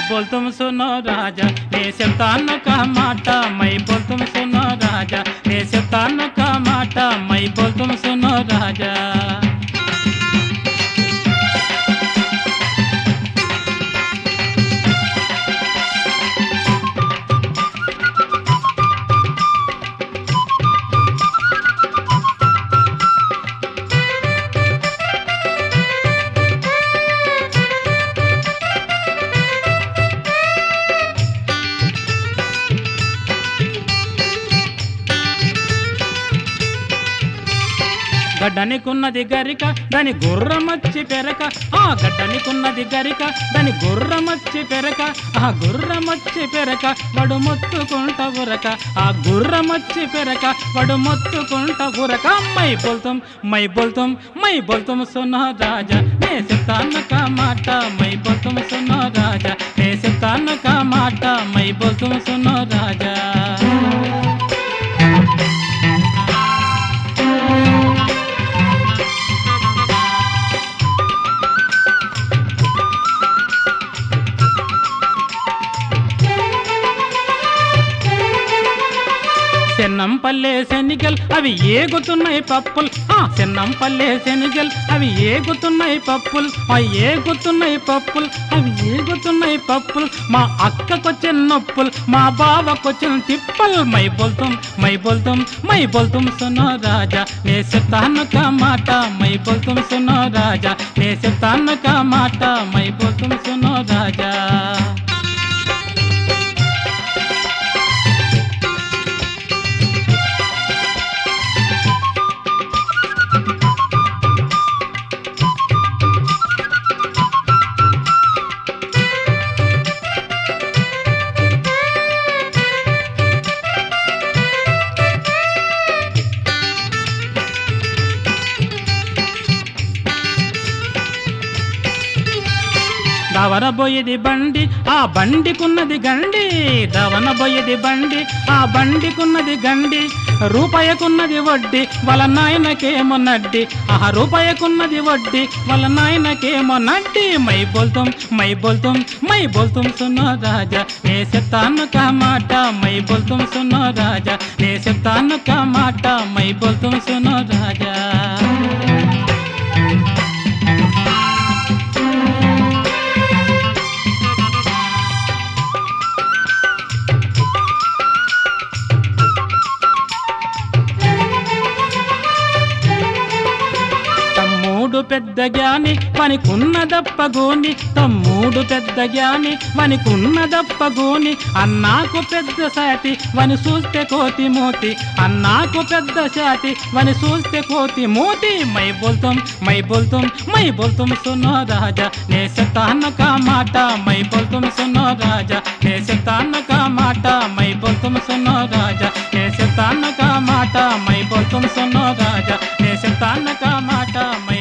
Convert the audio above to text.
बोल तुम सुनो राजा ने शैतान का माटा मैं बोल तुम सुनो राजा ने शैतान का माटा मैं बोल तुम सुनो राजा గడ్డనికున్నది గరిక దాని గుర్రమచ్చి పెరక ఆ గడ్డనికున్నది గరిక దాని గుర్రమచ్చి పెరక ఆ గుర్రమచ్చి పెరక వడు మొత్తుకుంట ఉరక ఆ గుర్రమచ్చి పెరక వడు మొత్తుకుంట ఉరక మై బోల్తాం మై బోల్తాం మై బోల్తాం సున్నా రాజా నే చెప్తాను కా మాట మై బోల్తాం సున్నా రాజా నే చెప్తాను కా మాట మై బోల్తాం సున్నా రాజా చెన్నం పల్లె శనిగల్ అవి ఏగుతున్నాయి పప్పులు ఆ చెన్నం పల్లె శనిగల్ అవి ఏగుతున్నాయి పప్పులు ఆ ఏగుతున్నాయి పప్పులు అవి ఏగుతున్నాయి పప్పులు మా అక్కకొచ్చిన నొప్పులు మా బావకొచ్చిన తిప్పలు మై బోల్తాం మై బోల్తాం మై బోల్తాం సునో రాజా నే చెప్తాను కా మాట మై బోల్తాం సునో రాజా నే చెప్తాను కా మాట మై బోల్తాం సునో రాజా దవనబోయేది బండి ఆ బండికున్నది గండి దవనబోయేది బండి ఆ బండికున్నది గండి రూపాయకున్నది వడ్డీ వాళ్ళ నాయనకేమో నడ్డి ఆ రూపాయకున్నది వడ్డీ వాళ్ళ నాయనకేమో నడ్డి మై బోల్తాం మై బోల్తాం మై బోల్తాం సున్నో రాజా నే చెప్తాను కా మాట మై బోల్తాం సున్నో రాజా నే చెప్తాను కా మాట మై బోల్తాం సున్నో రాజా తమ్ముడు పెద్ద జ్ఞాని పనికున్నదప్ప గోని తమ్ముడు పెద్ద జ్ఞాని వనికున్నదప్ప గోని అన్నాకు పెద్ద శాతి వని చూస్తే కోతి మోతి అన్నాకు పెద్ద శాతి వని చూస్తే కోతి మోతి మై బోల్తాం మై బోల్తాం మై బోల్తాం సునో రాజా నే శతాను కా మాట మై బోల్తాం సునో రాజా నే శతాను కా మాట మై బోల్తాం సునో రాజా నే శతాను కా మాట మై బోల్తాం సునో రాజా నే శతాను కా మాట మై